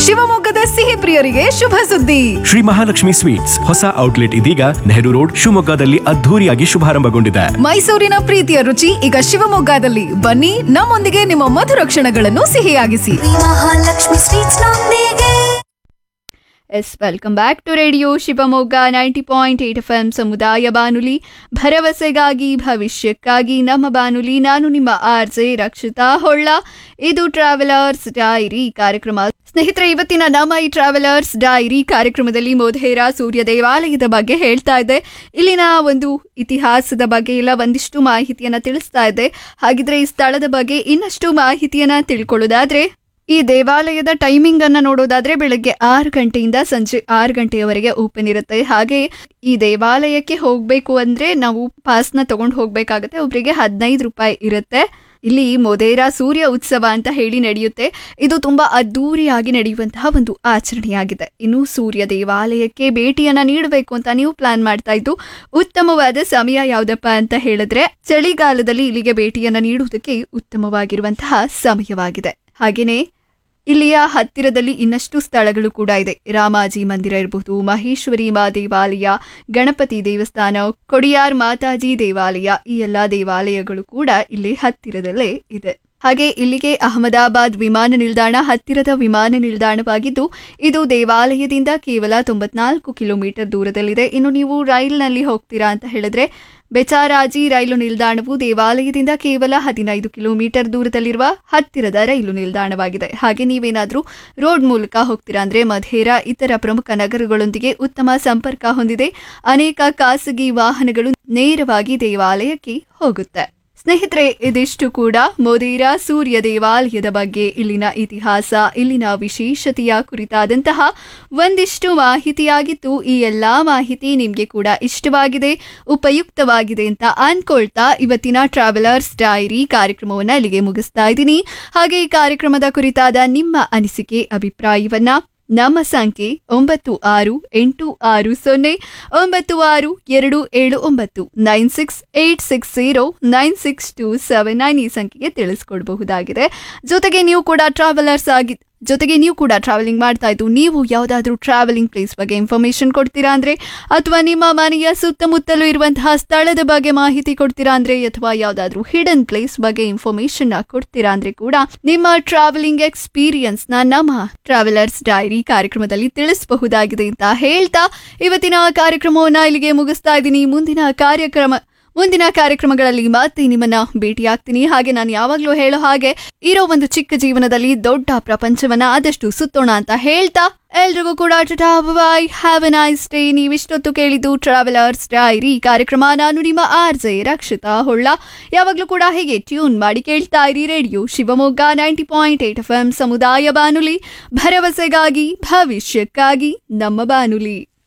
ಶಿವಮೊಗ್ಗದ ಸಿಹಿ ಪ್ರಿಯರಿಗೆ ಶುಭ ಸುದ್ದಿ ಶ್ರೀ ಮಹಾಲಕ್ಷ್ಮಿ ಸ್ವೀಟ್ಸ್ ಹೊಸ ಔಟ್ಲೆಟ್ ಇದೀಗ ನೆಹರು ರೋಡ್ ಶಿವಮೊಗ್ಗದಲ್ಲಿ ಅದ್ಧೂರಿಯಾಗಿ ಶುಭಾರಂಭಗೊಂಡಿದೆ ಮೈಸೂರಿನ ಪ್ರೀತಿಯ ರುಚಿ ಈಗ ಶಿವಮೊಗ್ಗದಲ್ಲಿ ಬನ್ನಿ ನಮ್ಮೊಂದಿಗೆ ನಿಮ್ಮ ಮಧುರ ಕ್ಷಣಗಳನ್ನು ಸಿಹಿಯಾಗಿಸಿ ಮಹಾಲಕ್ಷ್ಮಿ ಸ್ವೀಟ್ಸ್ ನೊಂದಿಗೆ yes welcome back to radio Shivamogga ninety point eight F M ಸಮುದಾಯ ಬಾನುಲಿ ಭರವಸೆಗಾಗಿ ಭವಿಷ್ಯಕ್ಕಾಗಿ ನಮ್ಮ ಬಾನುಲಿ ನಾನು ನಿಮ್ಮ ಆರ್ ಜೆ ರಕ್ಷಿತಾ ಹೊಳ್ಳ ಇದು ಟ್ರಾವೆಲರ್ಸ್ ಡೈರಿ ಕಾರ್ಯಕ್ರಮ ಸ್ನೇಹಿತರೆ ಇವತ್ತಿನ ನಮ್ಮ ಈ ಟ್ರಾವೆಲರ್ಸ್ ಡೈರಿ ಕಾರ್ಯಕ್ರಮದಲ್ಲಿ ಮೋಧೇರ ಸೂರ್ಯ ದೇವಾಲಯದ ಬಗ್ಗೆ ಹೇಳ್ತಾ ಇದ್ದೆ ಇಲ್ಲಿನ ಒಂದು ಇತಿಹಾಸದ ಬಗ್ಗೆ ಎಲ್ಲ ಒಂದಿಷ್ಟು ಮಾಹಿತಿಯನ್ನ ತಿಳಿಸ್ತಾ ಇದ್ದೆ ಹಾಗಿದ್ರೆ ಈ ಸ್ಥಳದ ಬಗ್ಗೆ ಇನ್ನಷ್ಟು ಮಾಹಿತಿಯನ್ನ ತಿಳ್ಕೊಳ್ಳೋದಾದ್ರೆ ಈ ದೇವಾಲಯದ ಟೈಮಿಂಗ್ ಅನ್ನ ನೋಡೋದಾದ್ರೆ ಬೆಳಗ್ಗೆ ಆರು ಗಂಟೆಯಿಂದ ಸಂಜೆ ಆರು ಗಂಟೆಯವರೆಗೆ ಓಪನ್ ಇರುತ್ತೆ ಹಾಗೆ ಈ ದೇವಾಲಯಕ್ಕೆ ಹೋಗ್ಬೇಕು ಅಂದ್ರೆ ನಾವು ಪಾಸ್ನ ತಗೊಂಡು ಹೋಗ್ಬೇಕಾಗತ್ತೆ ಒಬ್ರಿಗೆ ಹದಿನೈದು ರೂಪಾಯಿ ಇರುತ್ತೆ ಇಲ್ಲಿ ಮೊದೇರಾ ಸೂರ್ಯ ಉತ್ಸವ ಅಂತ ಹೇಳಿ ನಡೆಯುತ್ತೆ ಇದು ತುಂಬಾ ಅದ್ದೂರಿಯಾಗಿ ನಡೆಯುವಂತಹ ಒಂದು ಆಚರಣೆಯಾಗಿದೆ ಇನ್ನು ಸೂರ್ಯ ದೇವಾಲಯಕ್ಕೆ ಭೇಟಿಯನ್ನ ನೀಡಬೇಕು ಅಂತ ನೀವು ಪ್ಲಾನ್ ಮಾಡ್ತಾ ಇದ್ದು ಉತ್ತಮವಾದ ಸಮಯ ಯಾವ್ದಪ್ಪ ಅಂತ ಹೇಳಿದ್ರೆ ಚಳಿಗಾಲದಲ್ಲಿ ಇಲ್ಲಿಗೆ ಭೇಟಿಯನ್ನ ನೀಡುವುದಕ್ಕೆ ಉತ್ತಮವಾಗಿರುವಂತಹ ಸಮಯವಾಗಿದೆ ಹಾಗೇನೆ ಇಲ್ಲಿಯ ಹತ್ತಿರದಲ್ಲಿ ಇನ್ನಷ್ಟು ಸ್ಥಳಗಳು ಕೂಡ ಇದೆ ರಾಮಾಜಿ ಮಂದಿರ ಇರಬಹುದು ಮಹೇಶ್ವರಿ ಮಾ ದೇವಾಲಯ ಗಣಪತಿ ದೇವಸ್ಥಾನ ಕೊಡಿಯಾರ್ ಮಾತಾಜಿ ದೇವಾಲಯ ಈ ಎಲ್ಲಾ ದೇವಾಲಯಗಳು ಕೂಡ ಇಲ್ಲಿ ಹತ್ತಿರದಲ್ಲೇ ಇದೆ ಹಾಗೆ ಇಲ್ಲಿಗೆ ಅಹಮದಾಬಾದ್ ವಿಮಾನ ನಿಲ್ದಾಣ ಹತ್ತಿರದ ವಿಮಾನ ನಿಲ್ದಾಣವಾಗಿದ್ದು ಇದು ದೇವಾಲಯದಿಂದ ಕೇವಲ ತೊಂಬತ್ನಾಲ್ಕು ಕಿಲೋಮೀಟರ್ ದೂರದಲ್ಲಿದೆ ಇನ್ನು ನೀವು ರೈಲ್ನಲ್ಲಿ ಹೋಗ್ತೀರಾ ಅಂತ ಹೇಳಿದ್ರೆ ಬೆಚಾರಾಜಿ ರೈಲು ನಿಲ್ದಾಣವು ದೇವಾಲಯದಿಂದ ಕೇವಲ ಹದಿನೈದು ಕಿಲೋಮೀಟರ್ ದೂರದಲ್ಲಿರುವ ಹತ್ತಿರದ ರೈಲು ನಿಲ್ದಾಣವಾಗಿದೆ ಹಾಗೆ ನೀವೇನಾದ್ರೂ ರೋಡ್ ಮೂಲಕ ಹೋಗ್ತೀರಾ ಅಂದ್ರೆ ಮಧೇರ ಇತರ ಪ್ರಮುಖ ನಗರಗಳೊಂದಿಗೆ ಉತ್ತಮ ಸಂಪರ್ಕ ಹೊಂದಿದೆ ಅನೇಕ ಖಾಸಗಿ ವಾಹನಗಳು ನೇರವಾಗಿ ದೇವಾಲಯಕ್ಕೆ ಹೋಗುತ್ತೆ ಸ್ನೇಹಿತರೆ ಇದಿಷ್ಟು ಕೂಡ ಮೋದೇರ ಸೂರ್ಯ ದೇವಾಲಯದ ಬಗ್ಗೆ ಇಲ್ಲಿನ ಇತಿಹಾಸ ಇಲ್ಲಿನ ವಿಶೇಷತೆಯ ಕುರಿತಾದಂತಹ ಒಂದಿಷ್ಟು ಮಾಹಿತಿಯಾಗಿತ್ತು ಈ ಎಲ್ಲಾ ಮಾಹಿತಿ ನಿಮಗೆ ಕೂಡ ಇಷ್ಟವಾಗಿದೆ ಉಪಯುಕ್ತವಾಗಿದೆ ಅಂತ ಅನ್ಕೊಳ್ತಾ ಇವತ್ತಿನ ಟ್ರಾವೆಲರ್ಸ್ ಡೈರಿ ಕಾರ್ಯಕ್ರಮವನ್ನ ಇಲ್ಲಿಗೆ ಮುಗಿಸ್ತಾ ಇದ್ದೀನಿ ಹಾಗೆ ಈ ಕಾರ್ಯಕ್ರಮದ ಕುರಿತಾದ ನಿಮ್ಮ ಅನಿಸಿಕೆ ಅಭಿಪ್ರಾಯವನ್ನ ನಮ್ಮ ಸಂಖ್ಯೆ ಒಂಬತ್ತು ಆರು ಎಂಟು ಆರು ಸೊನ್ನೆ ಒಂಬತ್ತು ಆರು ಎರಡು ಏಳು ಒಂಬತ್ತು nine six eight six zero nine six two seven nine ಈ ಸಂಖ್ಯೆಗೆ ತಿಳಿಸ್ಕೊಡ್ಬಹುದಾಗಿದೆ ಜೊತೆಗೆ ನೀವು ಕೂಡ ಟ್ರಾವೆಲರ್ಸ್ ಆಗಿ ಜೊತೆಗೆ ನೀವು ಕೂಡ ಟ್ರಾವೆಲಿಂಗ್ ಮಾಡ್ತಾ ಇದ್ದು ನೀವು ಯಾವುದಾದ್ರೂ ಟ್ರಾವೆಲಿಂಗ್ ಪ್ಲೇಸ್ ಬಗ್ಗೆ ಇನ್ಫಾರ್ಮೇಶನ್ ಕೊಡ್ತೀರಾ ಅಂದ್ರೆ ಅಥವಾ ನಿಮ್ಮ ಮನೆಯ ಸುತ್ತಮುತ್ತಲೂ ಇರುವಂತಹ ಸ್ಥಳದ ಬಗ್ಗೆ ಮಾಹಿತಿ ಕೊಡ್ತೀರಾ ಅಂದ್ರೆ ಅಥವಾ ಯಾವುದಾದ್ರೂ ಹಿಡನ್ ಪ್ಲೇಸ್ ಬಗ್ಗೆ ಇನ್ಫಾರ್ಮೇಶನ್ ಕೊಡ್ತೀರಾ ಅಂದ್ರೆ ಕೂಡ ನಿಮ್ಮ ಟ್ರಾವೆಲಿಂಗ್ ಎಕ್ಸ್ಪೀರಿಯನ್ಸ್ ನ ನಮ್ಮ ಟ್ರಾವೆಲರ್ಸ್ ಡೈರಿ ಕಾರ್ಯಕ್ರಮದಲ್ಲಿ ತಿಳಿಸಬಹುದಾಗಿದೆ ಅಂತ ಹೇಳ್ತಾ ಇವತ್ತಿನ ಕಾರ್ಯಕ್ರಮವನ್ನ ಇಲ್ಲಿಗೆ ಮುಗಿಸ್ತಾ ಇದ್ದೀನಿ ಮುಂದಿನ ಕಾರ್ಯಕ್ರಮ ಮುಂದಿನ ಕಾರ್ಯಕ್ರಮಗಳಲ್ಲಿ ಮತ್ತೆ ನಿಮ್ಮನ್ನ ಭೇಟಿಯಾಗ್ತೀನಿ ಹಾಗೆ ನಾನು ಯಾವಾಗಲೂ ಹೇಳೋ ಹಾಗೆ ಇರೋ ಒಂದು ಚಿಕ್ಕ ಜೀವನದಲ್ಲಿ ದೊಡ್ಡ ಪ್ರಪಂಚವನ್ನ ಆದಷ್ಟು ಸುತ್ತೋಣ ಅಂತ ಹೇಳ್ತಾ ಎಲ್ರಿಗೂ ಕೂಡ tata bye have a nice day ನೀವಿಷ್ಟೊತ್ತು ಕೇಳಿದ್ದು ಟ್ರಾವೆಲರ್ಸ್ ಡೈರಿ ಕಾರ್ಯಕ್ರಮ ನಾನು ನಿಮ್ಮ ಆರ್ ಜೆ ರಕ್ಷಿತಾ ಹೊಳ್ಳ ಯಾವಾಗಲೂ ಕೂಡ ಹೀಗೆ ಟ್ಯೂನ್ ಮಾಡಿ ಕೇಳ್ತಾ ಇರಿ radio Shivamogga ninety point eight F M ಸಮುದಾಯ ಬಾನುಲಿ ಭರವಸೆಗಾಗಿ ಭವಿಷ್ಯಕ್ಕಾಗಿ ನಮ್ಮ ಬಾನುಲಿ